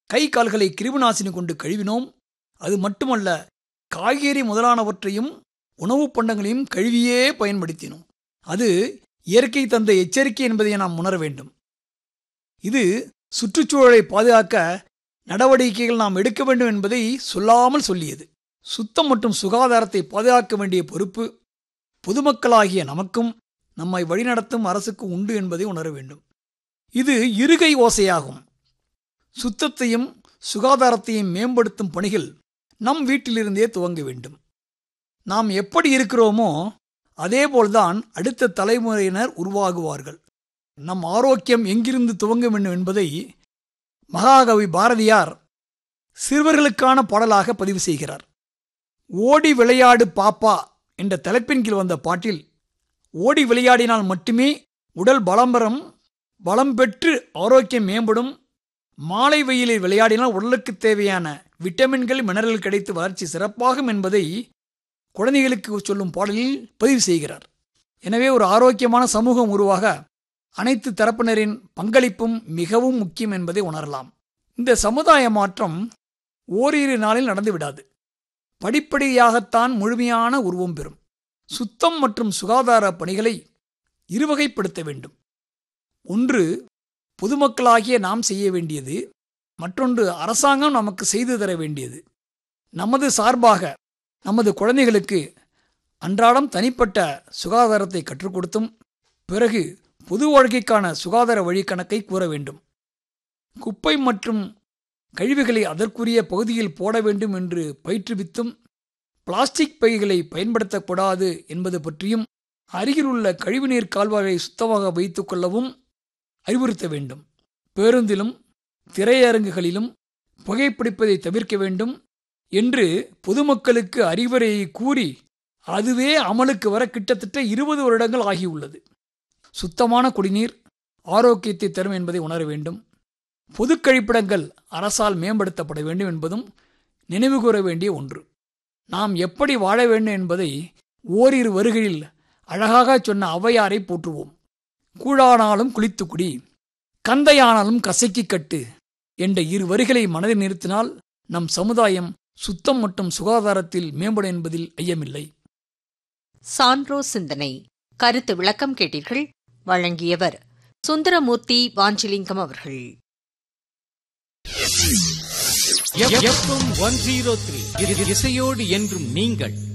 கை கால்களை கிருமிநாசினி கொண்டு கழுவினோம் அது மட்டுமல்ல காய்கறி முதலானவற்றையும் உணவுப் பண்டங்களையும் கழுவியே பயன்படுத்தினோம் அது இயற்கை தந்த எச்சரிக்கை என்பதை நாம் உணர வேண்டும் இது சுற்றுச்சூழலை பாதுகாக்க நடவடிக்கைகள் நாம் எடுக்க வேண்டும் என்பதை சொல்லாமல் சொல்லியது சுத்தம் மற்றும் சுகாதாரத்தை பாதுகாக்க வேண்டிய பொறுப்பு பொதுமக்களாகிய நமக்கும் நம்மை வழிநடத்தும் அரசுக்கு உண்டு என்பதை உணர வேண்டும் இது இருகை ஓசையாகும் சுத்தத்தையும் சுகாதாரத்தையும் மேம்படுத்தும் பணிகள் நம் வீட்டிலிருந்தே துவங்க வேண்டும் நாம் எப்படி இருக்கிறோமோ அதேபோல்தான் அடுத்த தலைமுறையினர் உருவாகுவார்கள் நம் ஆரோக்கியம் எங்கிருந்து துவங்க வேண்டும் என்பதை மகாகவி பாரதியார் சிறுவர்களுக்கான பாடலாக பதிவு செய்கிறார் ஓடி விளையாடு பாப்பா என்ற தலைப்பின் கீழ் வந்த பாட்டில் ஓடி விளையாடினால் மட்டுமே உடல் பலம் பெறும் பலம் பெற்று ஆரோக்கியம் மேம்படும் மாலை வெயிலில் விளையாடினால் உடலுக்கு தேவையான விட்டமின்கள் மினரல் கிடைத்து வளர்ச்சி சிறப்பாகும் என்பதை குழந்தைகளுக்கு சொல்லும் பாடலில் பதிவு செய்கிறார் எனவே ஒரு ஆரோக்கியமான சமூகம் உருவாக அனைத்து தரப்பினரின் பங்களிப்பும் மிகவும் முக்கியம் என்பதை உணரலாம் இந்த சமுதாய மாற்றம் ஓரிரு நாளில் நடந்துவிடாது படிப்படியாகத்தான் முழுமையான உருவம் பெறும் சுத்தம் மற்றும் சுகாதார பணிகளை இருவகைப்படுத்த வேண்டும் ஒன்று பொதுமக்களாகிய நாம் செய்ய வேண்டியது மற்றொன்று அரசாங்கம் நமக்கு செய்து தர வேண்டியது நமது சார்பாக நமது குழந்தைகளுக்கு அன்றாடம் தனிப்பட்ட சுகாதாரத்தை கற்றுக் கொடுத்தும் பிறகு பொது வாழ்க்கைக்கான சுகாதார வழிக்கணக்கை கூற வேண்டும் குப்பை மற்றும் கழிவுகளை அதற்குரிய பகுதியில் போட வேண்டும் என்று பயிற்றுவித்தும் பிளாஸ்டிக் பைகளை பயன்படுத்தக்கூடாது என்பது பற்றியும் அருகிலுள்ள கழிவுநீர் கால்வாயை சுத்தமாக வைத்துக் கொள்ளவும் அறிவுறுத்த வேண்டும் பேருந்திலும் திரையரங்குகளிலும் புகைப்பிடிப்பதை தவிர்க்க வேண்டும் என்று பொதுமக்களுக்கு அறிவுரையை கூறி அதுவே அமலுக்கு வர கிட்டத்தட்ட இருபது வருடங்கள் ஆகியுள்ளது சுத்தமான குடிநீர் ஆரோக்கியத்தை தரும் என்பதை உணர வேண்டும் பொது கழிப்பிடங்கள் அரசால் மேம்படுத்தப்பட வேண்டும் என்பதும் நினைவு கூற வேண்டிய ஒன்று நாம் எப்படி வாழ வேண்டும் என்பதை ஓரிரு வருகையில் அழகாக சொன்ன ஔவையாரை போற்றுவோம் கூழானாலும் குளித்து குடி கந்தையானாலும் கசக்கி கட்டு என்ற இரு வரிகளை மனதில் நிறுத்தினால் நம் சமுதாயம் சுத்தம் மற்றும் சுகாதாரத்தில் மேம்படும் என்பதில் ஐயமில்லை சான்றோ சிந்தனை கருத்து விளக்கம் கேட்டீர்கள் வழங்கியவர் சுந்தரமூர்த்தி வாஞ்சிலிங்கம் அவர்கள் எஃப்எம் ஒன் ஜீரோ த்ரீ இசையோடு என்றும் நீங்கள்